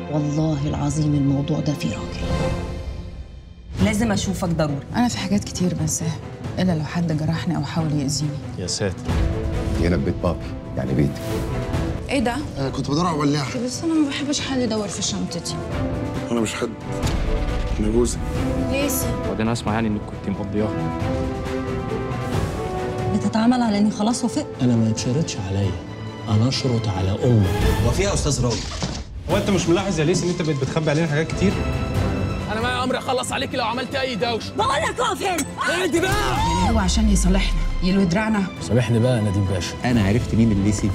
والله العظيم الموضوع ده فيه راجل لازم اشوفك ضروري انا في حاجات كتير بنساها الا لو حد جرحني او حاول يأذيني يا ساتر هنا في بيت بابي يعني بيتي ايه ده انا كنت بدور على ولاعه بس انا ما بحبش حد يدور في شنطتي انا مش حد انا جوزي ليسي وبعدين اسمع يعني انك كنت مقضياها بتتعامل على اني خلاص وافقت انا ما يتشرطش عليا انا اشرط على امك هو فيها يا استاذ راوي هو انت مش ملاحظ يا ليس ان انت بقيت بتخبي علينا حاجات كتير انا معايا امر اخلص عليك لو عملت اي دوشه بقول لك اقف هنا اهدي بقى يعني هو عشان يصالحنا يلوي دراعنا سامحني بقى يا نديم باشا انا عرفت مين الليسي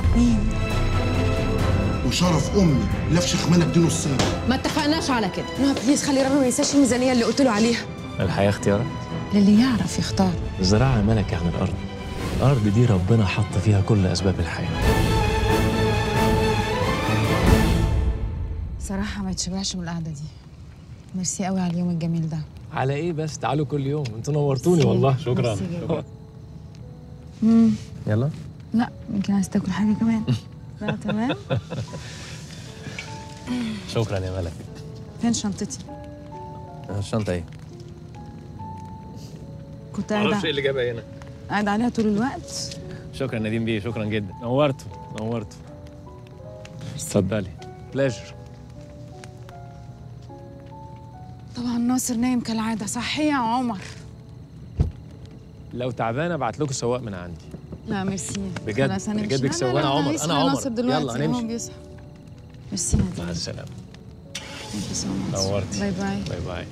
وشرف امي لفش خمانه بدين الصين ما اتفقناش على كده نو بليز خلي رامي ما ينساش الميزانيه اللي قلت له عليها الحياه اختيارات للي يعرف يختار الزراعه ملكه عن الارض الارض دي ربنا حط فيها كل اسباب الحياه صراحه ما يتشبعش من القعده دي ميرسي قوي على اليوم الجميل ده على ايه بس تعالوا كل يوم انتوا نورتوني والله شكرا ميرسي جدا. شكرا يلا لا يمكن عايز تاكل حاجه كمان لا تمام شكرا يا ملك فين شنطتي الشنطه ايه كنت معرفش ايه قاعده اللي جابها هنا قاعده عليها طول الوقت شكرا نديم بيه شكرا جدا نورته نورته اتفضلي بلاجر طبعا ناصر نايم كالعاده صحيه يا عمر لو تعبان ابعت لكم سواق من عندي لا ميرسي بجد، خلاص هنمشي. بجد لا، لا، سواق. لا، أنا عمر، هيصحى أنا عمر. ناصر دلوقتي يلا، هو هنمشي. بيصحى ميرسي مع نادين السلامه Thank you so much. نورتي. باي باي باي باي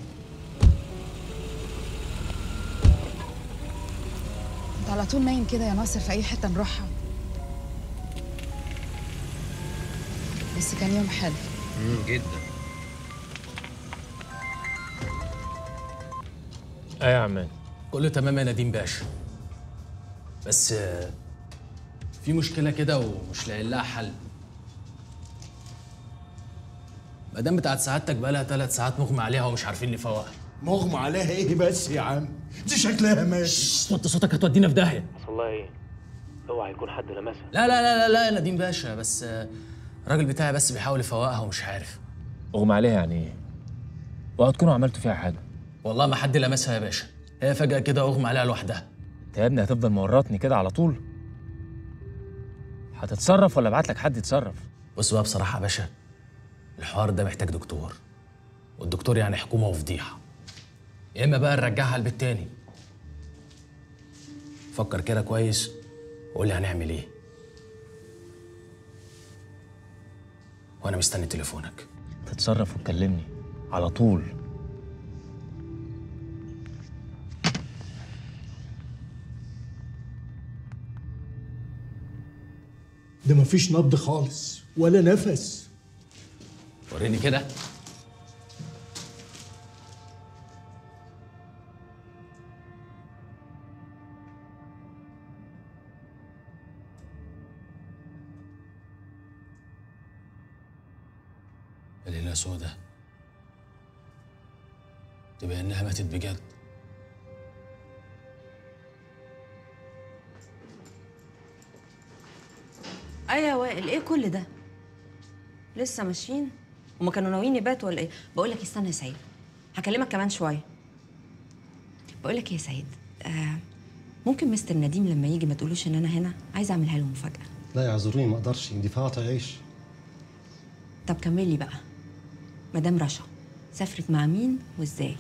انت على طول نايم كده يا ناصر في اي حته نروحها بس كان يوم حلو جدا ايه يا عمان كله تمام يا نديم باشا بس آه، في مشكله كده ومش لاقي لها حل مدام بتاعت سعادتك بقالها ثلاث ساعات مغمى عليها ومش عارفين نفوقها مغمى عليها ايه بس يا عم دي شكلها ماشي وطي صوتك هتودينا في داهيه والله ايه اوعى يكون حد لمسها لا لا لا لا لا يا نديم باشا بس آه، الراجل بتاعي بس بيحاول يفوقها ومش عارف اغمى عليها يعني ايه وهتكونوا عملتوا فيها حاجه والله ما حد لمسها يا باشا هي فجأة كده أغمى عليها لوحدها انت يا ابني هتفضل مورطني كده على طول هتتصرف ولا ابعت لك حد يتصرف بص بقى بصراحة يا باشا الحوار ده محتاج دكتور والدكتور يعني حكومة وفضيحة يا إما بقى نرجعها البيت تاني فكر كده كويس وقول لي هنعمل إيه وأنا مستني تليفونك تتصرف وتكلمني على طول ده مفيش نبض خالص ولا نفس وريني كده ليلة سودة تبقى إنها ماتت بجد ايه يا وائل ايه كل ده لسه ماشيين هما كانوا ناويين يباتوا ولا ايه بقول لك استنى يا سيد هكلمك كمان شويه بقول لك يا سيد آه ممكن مستر نديم لما يجي ما تقولوش ان انا هنا عايزه اعملها له مفاجاه لا يعذروني ما اقدرش دي فاتة عيش طب كملي بقى مدام رشا سافرت مع مين وازاي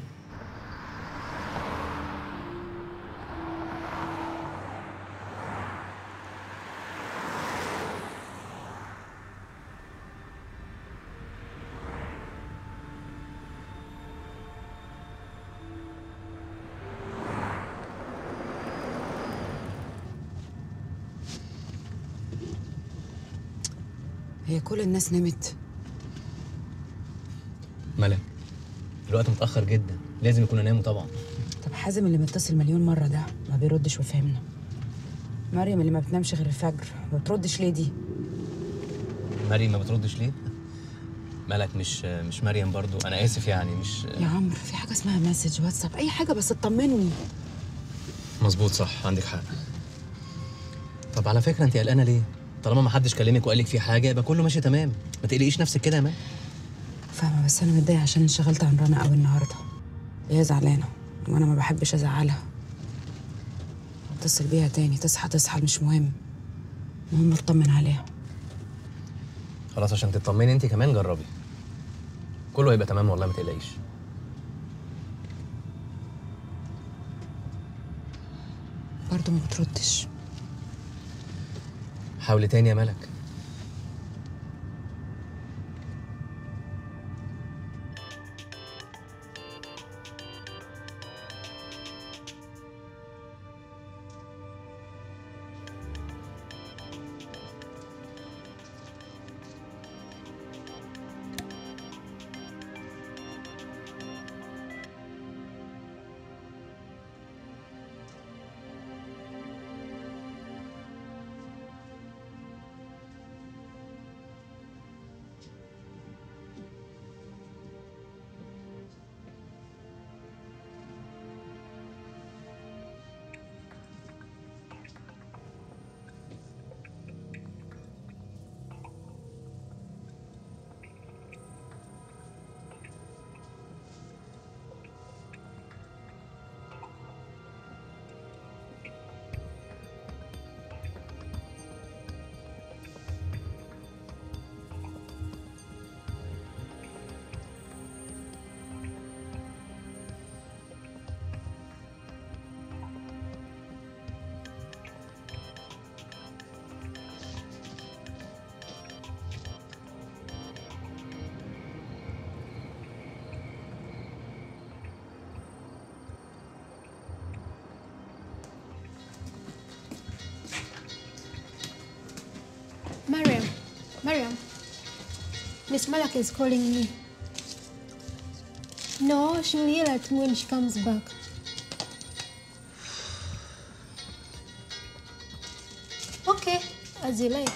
هي كل الناس نامت ملك الوقت متأخر جدا لازم يكونوا ناموا طبعا طب حازم اللي متصل مليون مره ده ما بيردش وفهمنا مريم اللي ما بتنامش غير الفجر ما بتردش ليه دي مريم ما بتردش ليه؟ ملك مش مش مريم برضو انا اسف يعني مش يا عمرو في حاجه اسمها مسج واتساب اي حاجه بس تطمني مظبوط صح عندك حق طب على فكره انت قلقانه ليه؟ طالما ما حدش كلمك وقال لك في حاجه يبقى كله ماشي تمام ما تقلقيش نفسك كده يا مان فاهمة بس أنا متضايقة عشان انشغلت عن رنا أوي النهاردة هي زعلانة وأنا ما بحبش أزعلها اتصل بيها تاني تصحى تصحى مش مهم المهم اطمن عليها خلاص عشان تطمني انت كمان جربي كله هيبقى تمام والله ما تقلقيش برضه ما بتردش حاولي تاني يا ملك Mariam, Mariam, Miss Malak is calling me. No, she'll yell at me when she comes back. Okay, as you like.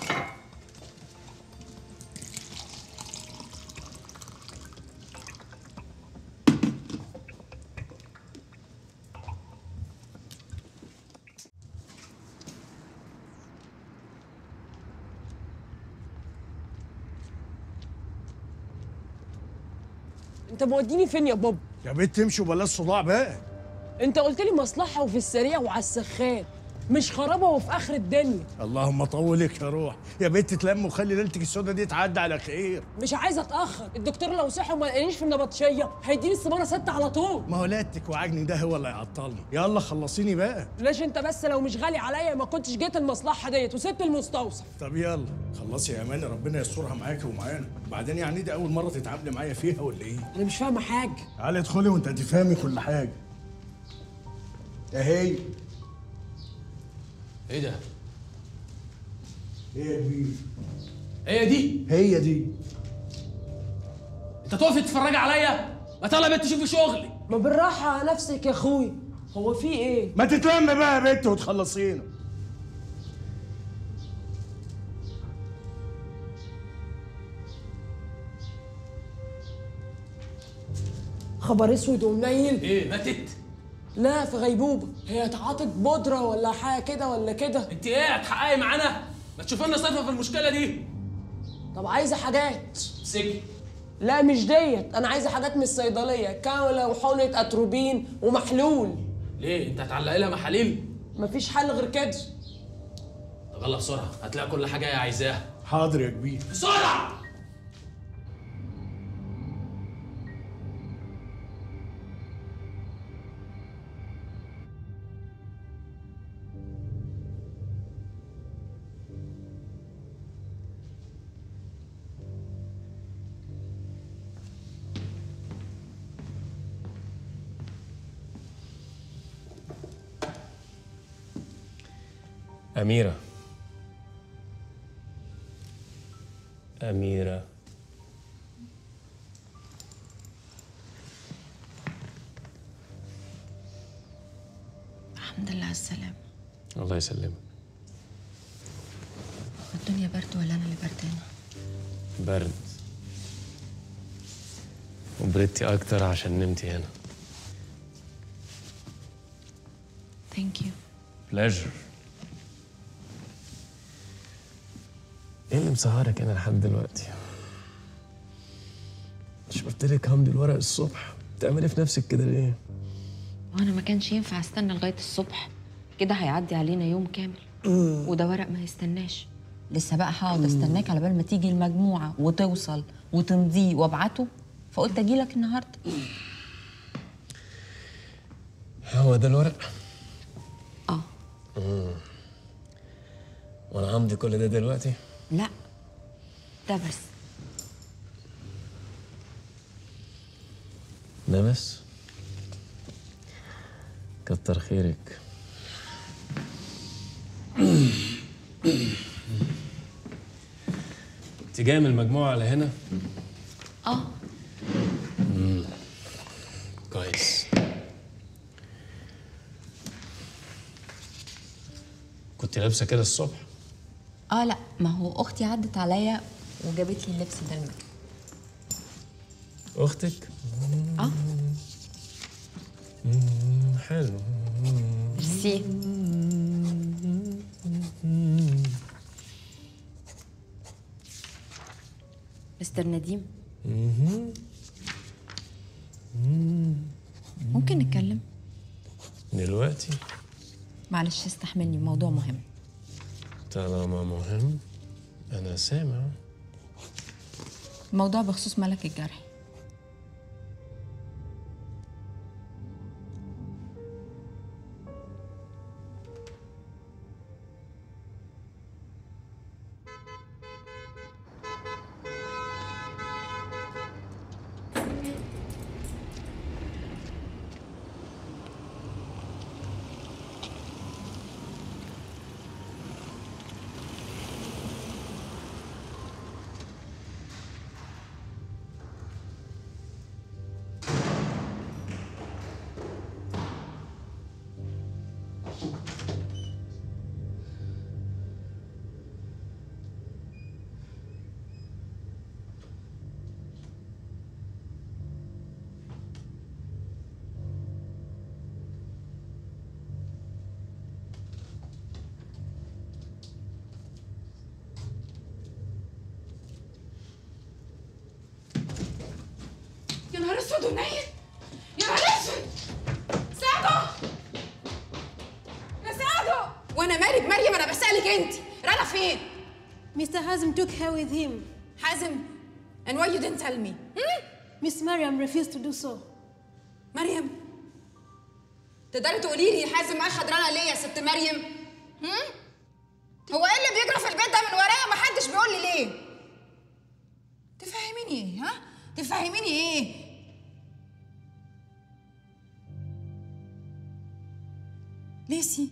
انت موديني فين يا بابا يا بنت تمشي وبلاش صداع بقى انت قلت لي مصلحه وفي السريع وعلى السخان مش خرابه وفي اخر الدنيا اللهم طولك يا روح يا بنت تلم وخلي ليلتك السودا دي تعدي على خير مش عايزه اتاخر الدكتور لو صحي وما لقانيش في النبطشيه هيديني السماره ستة على طول ما هو ليلتك وعجني ده هو اللي هيعطلني يلا خلصيني بقى ليش انت بس لو مش غالي عليا ما كنتش جيت المصلحه ديت وسبت المستوصف طب يلا خلصي يا اماني ربنا يسترها معاكي ومعانا بعدين يعني دي اول مره تتعاملي معايا فيها ولا ايه انا مش فاهمه حاجه تعالي ادخلي وانت هتفهمي كل حاجه اهي ايه ده؟ ايه يا كبير هي دي؟ هي دي انت تقفي تتفرجي عليا؟ ما طالع بنت تشوفي شغلي ما بالراحه على نفسك يا اخوي هو في ايه ما تتلم بقى يا بنت وتخلصينا خبر اسود ومنيل ايه ماتت؟ لا في غيبوبه هي اتعاطت بودره ولا حاجه كده ولا كده انت ايه هتحققي معانا؟ ما تشوفي لنا صفه في المشكله دي طب عايزه حاجات سكي لا مش ديت انا عايزه حاجات من الصيدليه كاوله وحقنه اتروبين ومحلول ليه؟ انت هتعلقي لها محاليل؟ مفيش حل غير كده طب يلا بسرعه هتلاقي كل حاجه هي عايزاها حاضر يا كبير بسرعه أميرة أميرة الحمد لله على السلامة الله يسلمك الدنيا برد ولا أنا اللي بردانة؟ برد وبردتي أكتر عشان نمتي هنا ثانك يو بلاجر ايه اللي مسهرك هنا لحد دلوقتي؟ مش قلت لك همضي الورق الصبح بتعملي في نفسك كده ليه وانا ما كانش ينفع استنى لغايه الصبح كده هيعدي علينا يوم كامل وده ورق ما يستناش لسه بقى هقعد استناك على بال ما تيجي المجموعه وتوصل وتمضيه وابعته فقلت اجي لك النهارده هو ده الورق اه مم. وانا همضي كل ده دلوقتي لا ده بس ده بس كتر خيرك انت جايه من المجموعه على هنا اه مم. كويس كنت لابسه كده الصبح اه لا ما هو اختي عدت عليا وجابت لي اللبس ده المكان اختك اه مم، حلو ميرسي مستر نديم مهم. مم. ممكن نتكلم دلوقتي معلش استحملني موضوع مهم طالما مهم انا سامع موضوع بخصوص ملك الجرحي يا نهار اسود ونيل يا نهار اسود سعدو يا سعدو وانا مالي بمريم انا بسالك انت رنا فين Mr. Hazim took her with him. حازم and why you didn't tell me Miss Mariam refused to do so. مريم تقدري تقولي لي حازم اخد رنا ليه يا ست مريم هم؟ هو ايه اللي بيجرى في البيت ده من ورايا ما حدش بيقول لي ليه تفهميني ايه ها تفهميني ايه ليسي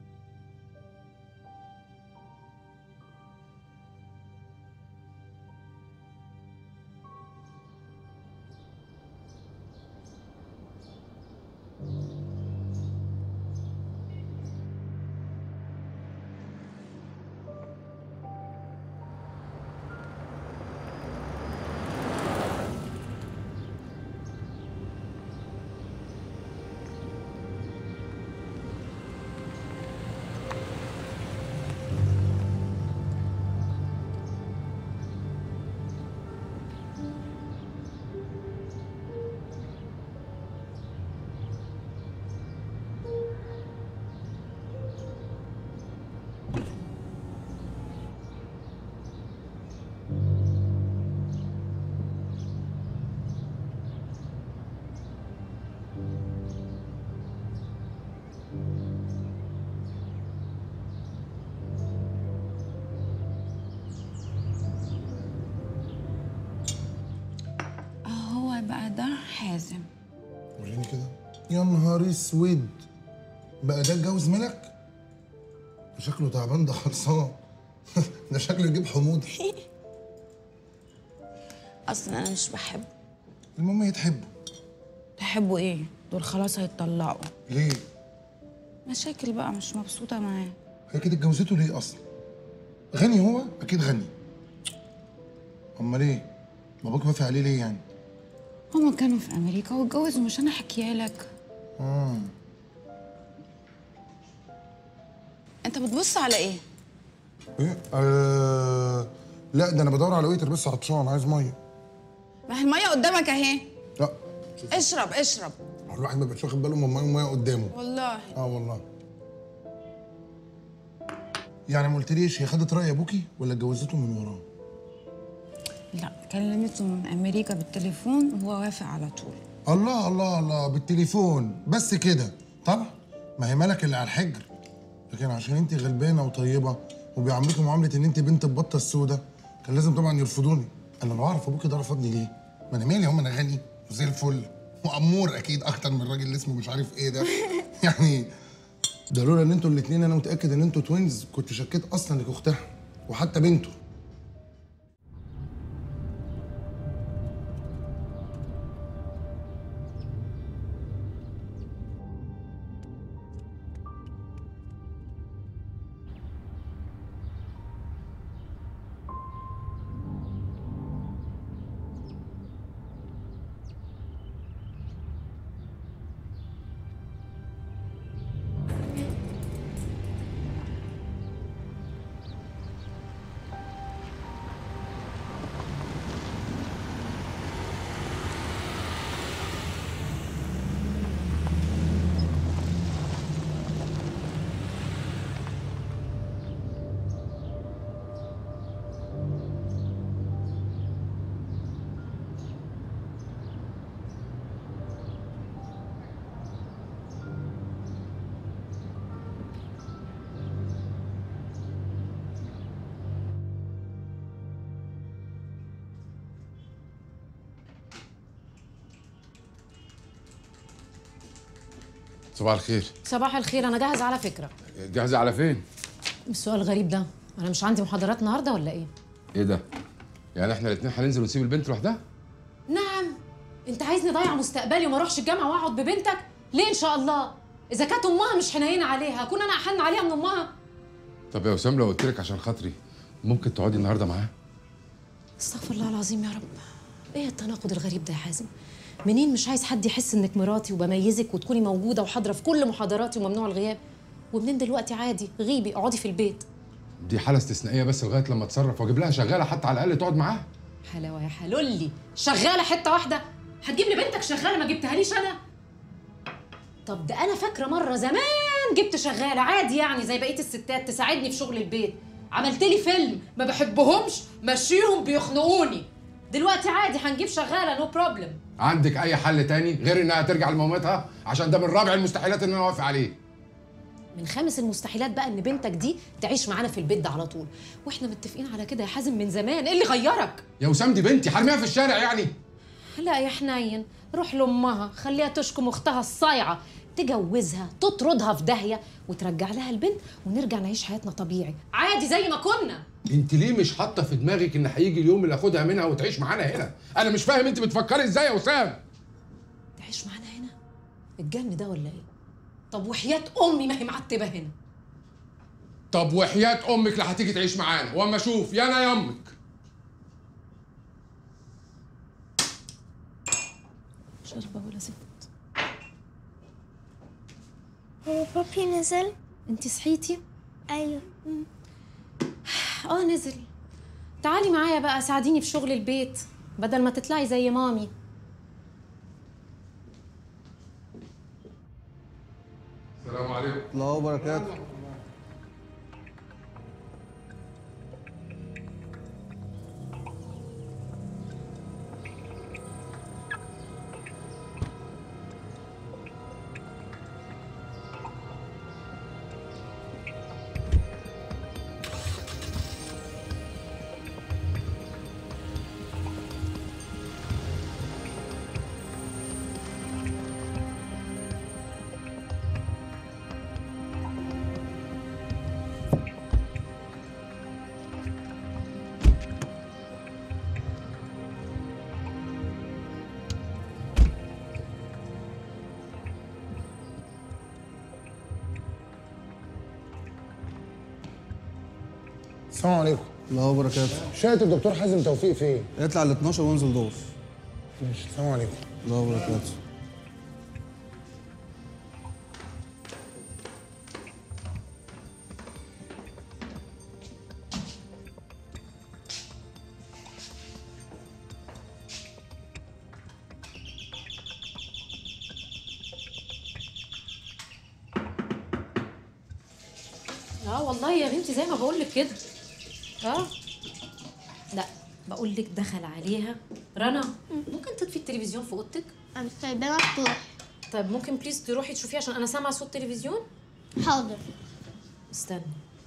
هو بقى ده حازم وريني كده يا نهار اسود بقى ده اتجوز ملك شكله تعبان ده خلصان ده شكله يجيب حموضه اصلا انا مش بحبه المهم يتحبوا تحبوا ايه دول خلاص هيتطلقوا ليه مشاكل بقى مش مبسوطه معاه هي كده اتجوزته ليه اصلا غني هو اكيد غني امال ايه باباك وافق عليه ليه يعني هما كانوا في امريكا واتجوزوا مش انا حكيها لك اه انت بتبص على ايه ايه آه... لا ده انا بدور على ويتر بس عطشان عايز ميه ما هي الميه قدامك اهي لا اشرب اشرب الواحد ما بقاش واخد باله من الميه الميه قدامه والله اه والله يعني ما قلتليش هي خدت راي ابوكي ولا اتجوزته من وراه لا كلمته من امريكا بالتليفون وهو وافق على طول الله الله الله بالتليفون بس كده طبعا ما هي ملك اللي على الحجر لكن عشان انت غلبانه وطيبه وبيعاملوكي معامله ان انت بنت البطه السوداء كان لازم طبعا يرفضوني انا لو اعرف ابوكي ده رفضني ليه ما انا مالي هم انا غني وزي الفل وامور اكيد اكتر من الراجل اللي اسمه مش عارف ايه ده يعني ده لولا ان انتوا الاثنين انا متاكد ان انتوا توينز كنت شكيت اصلا انك اختها وحتى بنته صباح الخير صباح الخير انا جاهز على فكره جاهزة على فين؟ السؤال الغريب ده انا مش عندي محاضرات النهارده ولا ايه ايه ده؟ يعني احنا الاثنين هننزل ونسيب البنت لوحدها؟ نعم انت عايزني اضيع مستقبلي وما اروحش الجامعه واقعد ببنتك ليه ان شاء الله اذا كانت امها مش حنينه عليها اكون انا احن عليها من امها طب يا وسام لو قلت لك عشان خاطري ممكن تقعدي النهارده معاها؟ استغفر الله العظيم يا رب ايه التناقض الغريب ده يا حازم منين مش عايز حد يحس انك مراتي وبميزك وتكوني موجوده وحاضره في كل محاضراتي وممنوع الغياب ومنين دلوقتي عادي غيبي اقعدي في البيت دي حالة استثنائية بس لغاية لما اتصرف واجيب لها شغالة حتى على الأقل تقعد معاها حلاوه يا حلولي شغاله حته واحده هتجيب لي بنتك شغاله ما جبتهاليش انا طب ده انا فاكره مره زمان جبت شغاله عادي يعني زي بقيه الستات تساعدني في شغل البيت عملت لي فيلم ما بحبهمش مشيهم بيخنقوني دلوقتي عادي هنجيب شغاله نو بروبلم عندك أي حل تاني غير إنها ترجع لمامتها عشان ده من رابع المستحيلات إن أنا أوافق عليه من خامس المستحيلات بقى ان بنتك دي تعيش معانا في البيت ده على طول واحنا متفقين على كده يا حازم من زمان ايه اللي غيرك يا وسام دي بنتي حرميها في الشارع يعني لا يا حنين روح لامها خليها تشكم اختها الصايعه تجوزها تطردها في داهيه وترجع لها البنت ونرجع نعيش حياتنا طبيعي عادي زي ما كنا انت ليه مش حاطه في دماغك ان هيجي اليوم اللي اخدها منها وتعيش معانا هنا انا مش فاهم انت بتفكري ازاي يا وسام تعيش معانا هنا الجن ده ولا ايه طب وحياه امي ما هي معتبه هنا طب وحياه امك لا هتيجي تعيش معانا واما اشوف يا انا يا امك شربة ولا ست هو بابي نزل؟ انت صحيتي؟ ايوه اه نزل تعالي معايا بقى ساعديني في شغل البيت بدل ما تطلعي زي مامي السلام عليكم الله وبركاته السلام عليكم الله وبركاته شاهد الدكتور حازم توفيق فين؟ اطلع ال 12 وانزل دور ماشي السلام عليكم الله وبركاته والله يا بنتي زي ما بقول لك كده اه لا بقول لك دخل عليها رنا ممكن تطفي التلفزيون في اوضتك انا سايباه مفتوح طيب ممكن بليز تروحي تشوفيه عشان انا سامعه صوت تلفزيون حاضر استني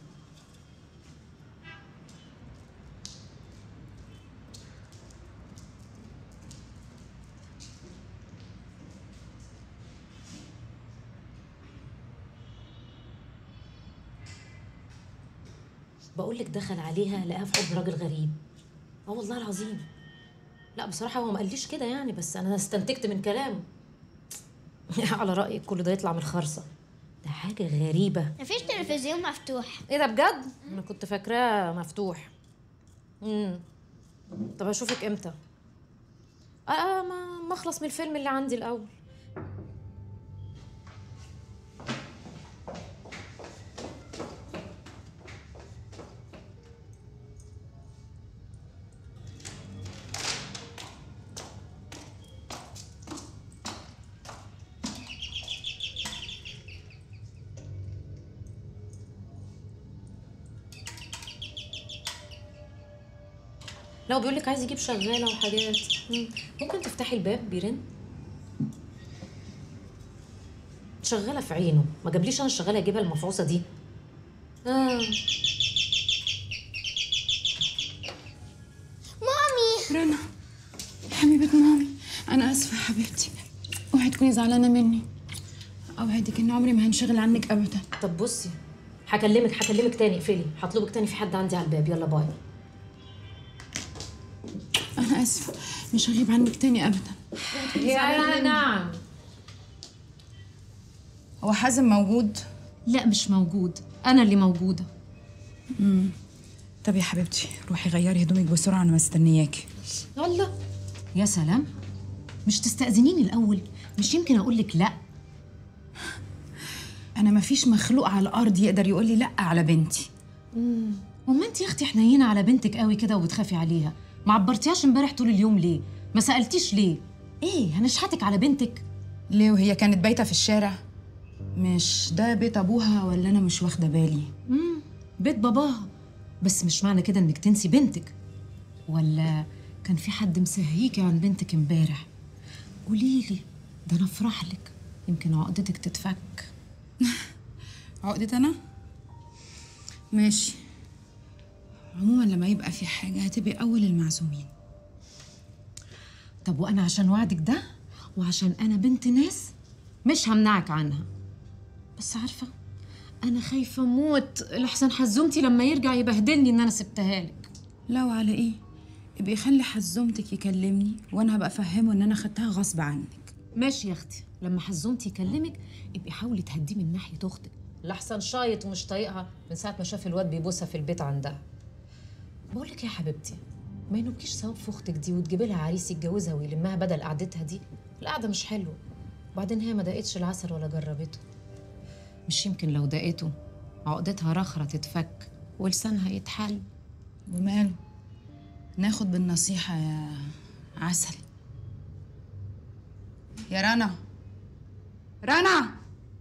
بقول لك دخل عليها لقاها في حضن راجل غريب اه والله العظيم لا بصراحه هو ما قاليش كده يعني بس انا استنتجت من كلامه على رايك كل ده يطلع من الخرصه ده حاجه غريبه مفيش تلفزيون مفتوح ايه ده بجد انا كنت فاكراه مفتوح امم طب اشوفك امتى اه ما ما اخلص من الفيلم اللي عندي الاول لو بيقول لك عايز يجيب شغاله وحاجات مم. ممكن تفتحي الباب بيرن شغاله في عينه ما جابليش انا الشغاله اجيبها المفعوصه دي اه مامي رنا حبيبة مامي أنا آسفة يا حبيبتي اوعي تكوني زعلانة مني أوعدك إن عمري ما هنشغل عنك أبدا طب بصي هكلمك هكلمك تاني اقفلي هطلبك تاني في حد عندي على الباب يلا باي أنا آسفة مش هغيب عنك تاني أبدا يا نعم هو حازم موجود؟ لا مش موجود أنا اللي موجودة امم طب يا حبيبتي روحي غيري هدومك بسرعة أنا مستنياكي الله يا سلام مش تستأذنيني الأول مش يمكن أقول لك لا أنا مفيش مخلوق على الأرض يقدر يقول لي لأ على بنتي امم وما انت يا اختي حنينه على بنتك قوي كده وبتخافي عليها ما عبرتيهاش امبارح طول اليوم ليه ما سالتيش ليه ايه هنشحتك على بنتك ليه وهي كانت بايتة في الشارع؟ مش ده بيت أبوها ولا أنا مش واخدة بالي؟ امم بيت باباها بس مش معنى كده انك تنسي بنتك ولا كان في حد مسهيكي عن بنتك امبارح قولي لي ده انا افرح لك يمكن عقدتك تتفك عقدة أنا؟ ماشي عموما لما يبقى في حاجة هتبقي أول المعزومين طب وانا عشان وعدك ده وعشان انا بنت ناس مش همنعك عنها بس عارفه انا خايفه موت لحسن حزومتي لما يرجع يبهدلني ان انا سبتها لك لا وعلى إيه؟ ابقي خلي حزومتك يكلمني وأنا هبقى أفهمه إن أنا خدتها غصب عنك ماشي يا اختي لما حزومتي يكلمك ابقي حاولي تهديه من ناحيه اختك لحسن شايط ومش طايقها من ساعه ما شاف الواد بيبوسها في البيت عندها بقول لك يا حبيبتي ما ينوبكيش ثواب في اختك دي وتجيبي لها عريس يتجوزها ويلمها بدل قعدتها دي القعده مش حلوه وبعدين هي ما دقتش العسل ولا جربته مش يمكن لو دقته عقدتها رخرة تتفك ولسانها يتحل وماله ناخد بالنصيحة يا عسل يا رنا رنا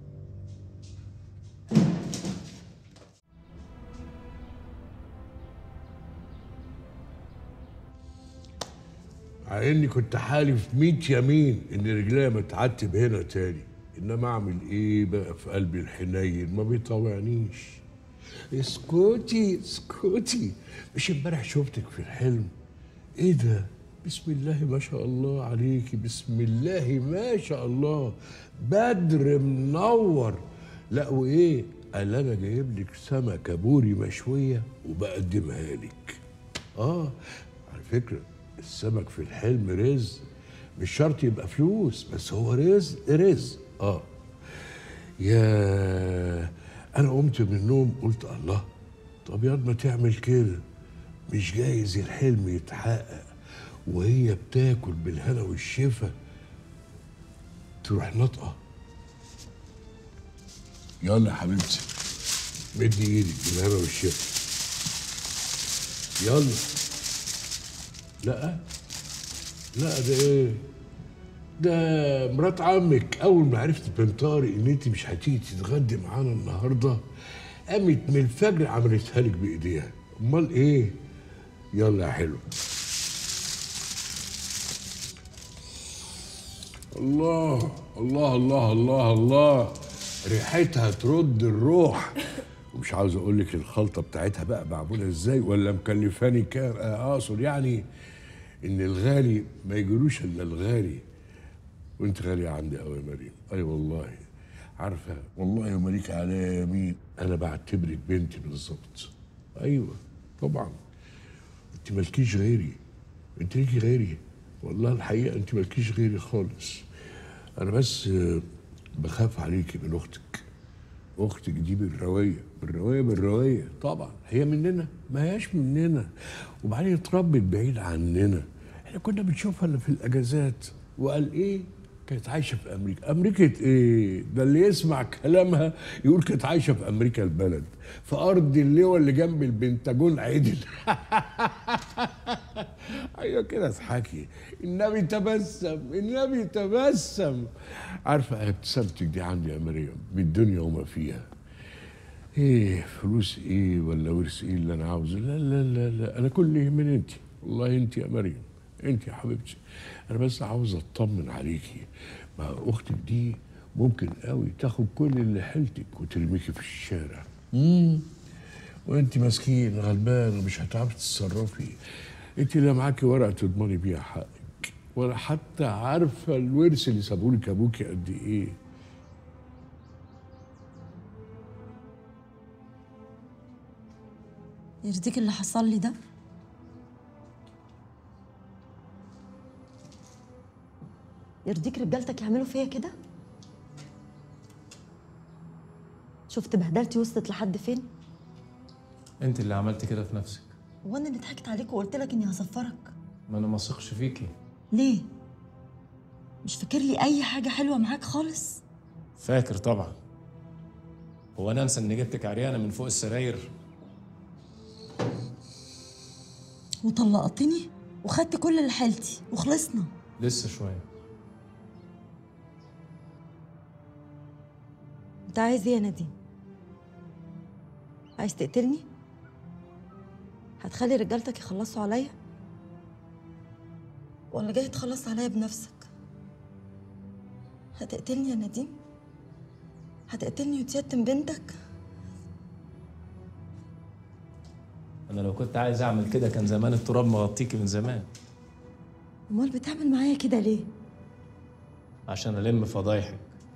مع اني كنت حالف 100 يمين ان رجليا ما تعتب هنا تاني انما اعمل ايه بقى في قلبي الحنين ما بيطوعنيش اسكتي اسكتي مش امبارح شفتك في الحلم ايه ده بسم الله ما شاء الله عليكي بسم الله ما شاء الله بدر منور لا وايه قال انا جايب لك سمكه بوري مشويه وبقدمها لك اه على فكره السمك في الحلم رزق مش شرط يبقى فلوس بس هو رزق رزق اه يا انا قمت من النوم قلت الله طب ياض ما تعمل كده مش جايز الحلم يتحقق وهي بتاكل بالهنا والشفا تروح نطقه يلا يا حبيبتي مدي ايدك بالهنا والشفا يلا لا لا ده ايه ده مرات عمك اول ما عرفت من طارق ان انت مش هتيجي تتغدي معانا النهارده قامت من الفجر عملتها لك بايديها امال ايه يلا يا حلو الله الله الله الله الله ريحتها ترد الروح ومش عاوز اقول لك الخلطه بتاعتها بقى معموله ازاي ولا مكلفاني كام آه، اقصد يعني ان الغالي ما يجيلوش الا الغالي وانت غاليه عندي قوي يا مريم اي والله عارفه والله ومليك عليا يمين انا بعتبرك بنتي بالظبط ايوه طبعا انت مالكيش غيري انت ليكي غيري والله الحقيقه انت مالكيش غيري خالص انا بس آه، بخاف عليكي من اختك اختك دي بالروايه بالروايه بالروايه طبعا هي مننا ما هياش مننا وبعدين اتربت بعيد عننا احنا كنا بنشوفها الا في الاجازات وقال ايه كانت عايشه في امريكا امريكا ايه ده اللي يسمع كلامها يقول كانت عايشه في امريكا البلد في ارض اللواء اللي جنب البنتاجون عدل ايوه كده اضحكي النبي تبسم النبي تبسم عارفه ابتسامتك دي عندي يا مريم بالدنيا وما فيها ايه فلوس ايه ولا ورث ايه اللي انا عاوزه لا لا لا لا انا كل اللي يهمني انت والله انت يا مريم انت يا حبيبتي انا بس عاوز اطمن عليكي ما اختك دي ممكن قوي تاخد كل اللي حيلتك وترميكي في الشارع امم وانت مسكين غلبان ومش هتعرفي تتصرفي انت لا معاكي ورقه تضمني بيها حقك ولا حتى عارفه الورث اللي سابهولك ابوكي قد ايه يرضيك اللي حصل لي ده يرضيك رجالتك يعملوا فيا كده شفت بهدلتي وصلت لحد فين انت اللي عملت كده في نفسك هو انا اللي ضحكت عليك وقلت لك اني هسفرك ما انا ما اثقش فيكي ليه مش فاكر لي اي حاجه حلوه معاك خالص فاكر طبعا هو انا انسى اني جبتك عريانه من فوق السراير وطلقتني وخدت كل اللي حيلتي وخلصنا لسه شويه انت عايز ايه يا نديم عايز تقتلني هتخلي رجالتك يخلصوا عليا ولا جاي تخلص عليا بنفسك هتقتلني يا نديم هتقتلني وتيتم بنتك انا لو كنت عايز اعمل كده كان زمان التراب مغطيكي من زمان امال بتعمل معايا كده ليه عشان الم فضايحك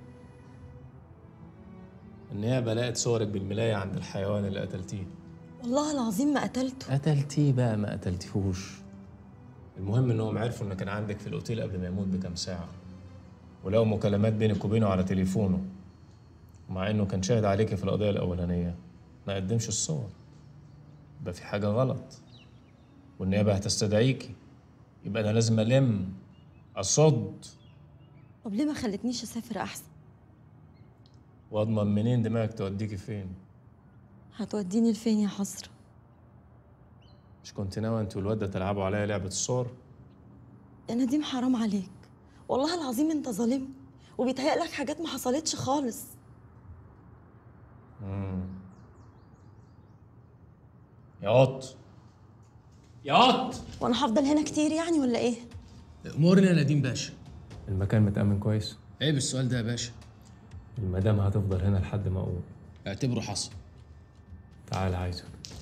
النيابه لقت صورك بالملايه عند الحيوان اللي قتلتيه والله العظيم ما قتلته قتلتيه بقى ما قتلتيهوش المهم انهم عرفوا انك كان عندك في الاوتيل قبل ما يموت بكام ساعه ولقوا مكالمات بينك وبينه على تليفونه ومع انه كان شاهد عليك في القضيه الاولانيه ما قدمش الصور يبقى في حاجه غلط والنيابه هتستدعيكي يبقى انا لازم الم اصد طب ليه ما خلتنيش اسافر احسن واضمن منين دماغك توديكي فين هتوديني لفين يا حسره مش كنت ناوي انت والواد ده تلعبوا عليا لعبه الصور يا نديم حرام عليك والله العظيم انت ظالمني وبيتهيألك حاجات ما حصلتش خالص مم. يا قط يا قط وانا هفضل هنا كتير يعني ولا ايه امورنا يا نديم باشا المكان متأمن كويس عيب السؤال ده يا باشا المدام هتفضل هنا لحد ما اقول اعتبره حصل تعال عايزك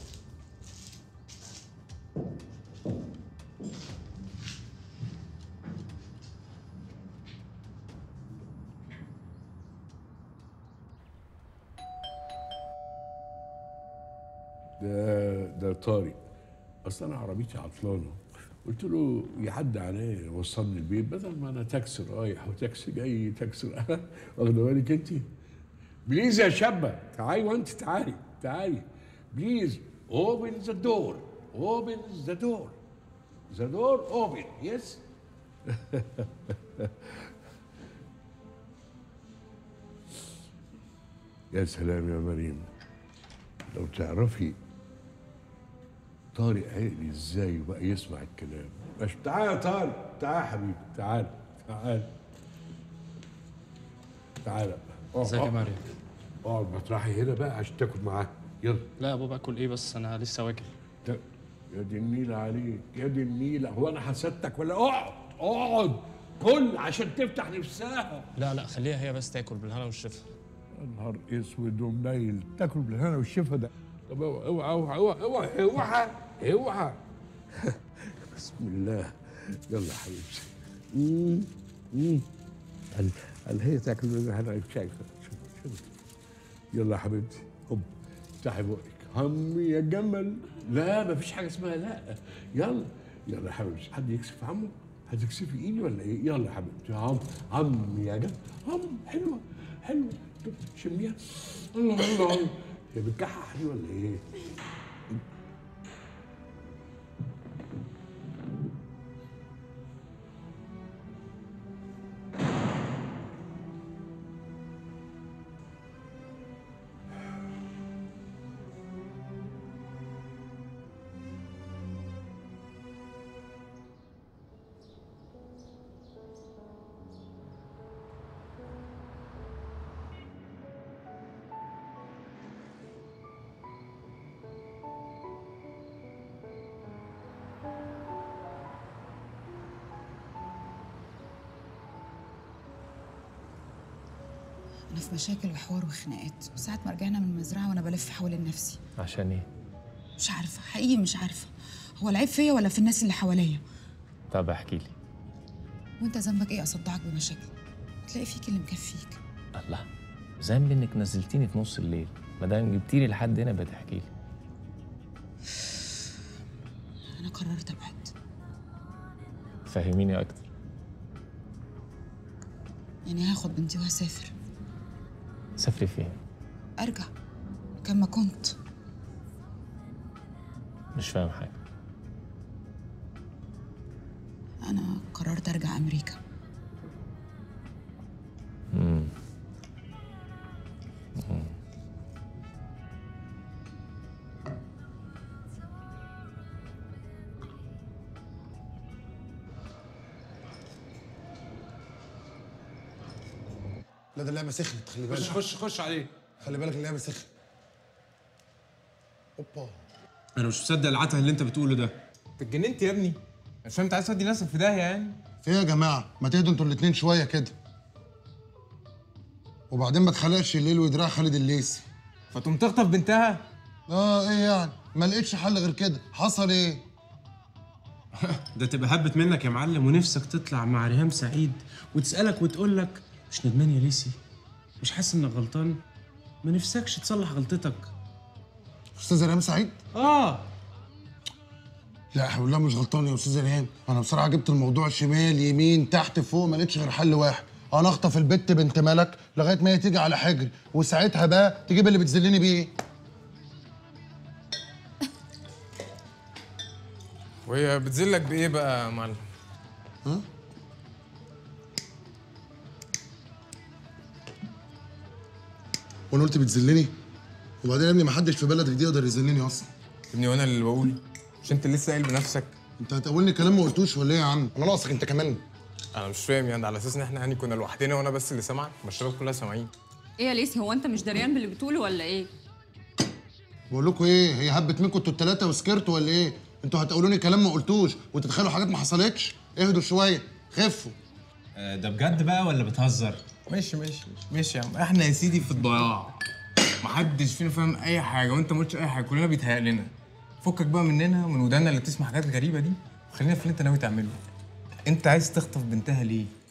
ده ده طارق اصل انا عربيتي عطلانه قلت له يعدي عليا يوصلني البيت بدل ما انا تاكسي رايح وتاكسي جاي تاكسي رايح. واخده بالك انت بليز يا شابه تعالي وانت تعالي تعالي بليز اوبن ذا دور اوبن ذا دور ذا دور اوبن يس يا سلام يا مريم لو تعرفي طارق عقلي ازاي وبقى يسمع الكلام مش تعال يا طارق تعال يا حبيبي تعال تعال تعال ازيك يا مريم؟ اقعد مطرحي هنا بقى عشان تاكل معاه يلا لا يا بابا اكل ايه بس انا لسه واكل ده- يا دي النيلة عليك يا دي النيلة هو انا حسدتك ولا اقعد اقعد كل عشان تفتح نفسها لا لا خليها هي بس تاكل بالهنا والشفا يا نهار اسود ومنيل تاكل بالهنا والشفا ده طب اوعى اوعى اوعى اوعى اوعى اوعى اوعى بسم الله يلا يا حبيبتي مم. مم. هل هل هي تاكل بالهنا والشفا شوف شوف يلا يا حبيبتي هوب افتحي بقك هم يا جمل لا مفيش حاجه اسمها لا يلا يلا يا حبيبتي حد يكسف عمه هتكسفي ايدي ولا ايه يلا يا حبيبتي عم عم يا جمل عم حلوه حلوه طب شميها الله الله الله. هي بتكحح دي ولا ايه انا في مشاكل وحوار وخناقات من ساعه ما رجعنا من المزرعه وانا بلف حوالين نفسي عشان ايه مش عارفه حقيقي مش عارفه هو العيب فيا ولا في الناس اللي حواليا طب احكي لي وانت ذنبك ايه اصدعك بمشاكل تلاقي فيك اللي مكفيك الله ذنبي انك نزلتيني في نص الليل ما دام جبتيلي لحد هنا بتحكي لي انا قررت ابعد فهميني اكتر يعني هاخد بنتي وهسافر سافري فين ارجع كما كنت مش فاهم حاجه انا قررت ارجع امريكا امم أمم. لا ده اللعبه سخنت خلي بالك خش خش خش عليه خلي بالك اللعبه سخنت اوبا انا مش مصدق العته اللي انت بتقوله ده انت اتجننت يا ابني مش فاهم انت عايز تودي نفسك في داهيه يعني في ايه يا جماعه ما تهدوا انتوا الاتنين شويه كده وبعدين ما اتخلقش الليل ودراع خالد الليثي فتقوم تخطف بنتها اه ايه يعني ما لقيتش حل غير كده حصل ايه ده تبقى هبت منك يا معلم ونفسك تطلع مع ريهام سعيد وتسالك وتقول لك مش ندمان يا ليسي مش حاسس انك غلطان ما نفسكش تصلح غلطتك استاذ ريهام سعيد اه لا حول الله مش غلطان يا استاذ ريهام انا بصراحه جبت الموضوع شمال يمين تحت فوق ما لقيتش غير حل واحد انا اخطف البت بنت ملك لغايه ما هي تيجي على حجري وساعتها بقى تجيب اللي بتذلني بيه ايه وهي بتذلك بايه بقى يا معلم ها وانا قلت بتذلني وبعدين يا ابني ما حدش في بلدك دي يقدر يذلني اصلا يا ابني وانا اللي بقول مش انت اللي لسه قايل بنفسك انت هتقولني كلام ما قلتوش ولا ايه يا عم انا ناقصك انت كمان انا مش فاهم يعني على اساس ان احنا يعني كنا لوحدنا وانا بس اللي سامعك ما الشباب كلها سامعين ايه يا ليسي هو انت مش دريان باللي بتقوله ولا ايه بقول لكم ايه هي هبت منكم انتوا التلاته وسكرتوا ولا ايه انتوا هتقولوني كلام ما قلتوش وتتخيلوا حاجات ما حصلتش اهدوا شويه خفوا ده بجد بقى ولا بتهزر ماشي ماشي ماشي يا عم احنا يا سيدي في الضياع محدش فينا فاهم اي حاجه وانت ما قلتش اي حاجه كلنا بيتهيأ لنا فكك بقى مننا ومن ودانا اللي بتسمع حاجات غريبه دي وخلينا في اللي انت ناوي تعمله انت عايز تخطف بنتها ليه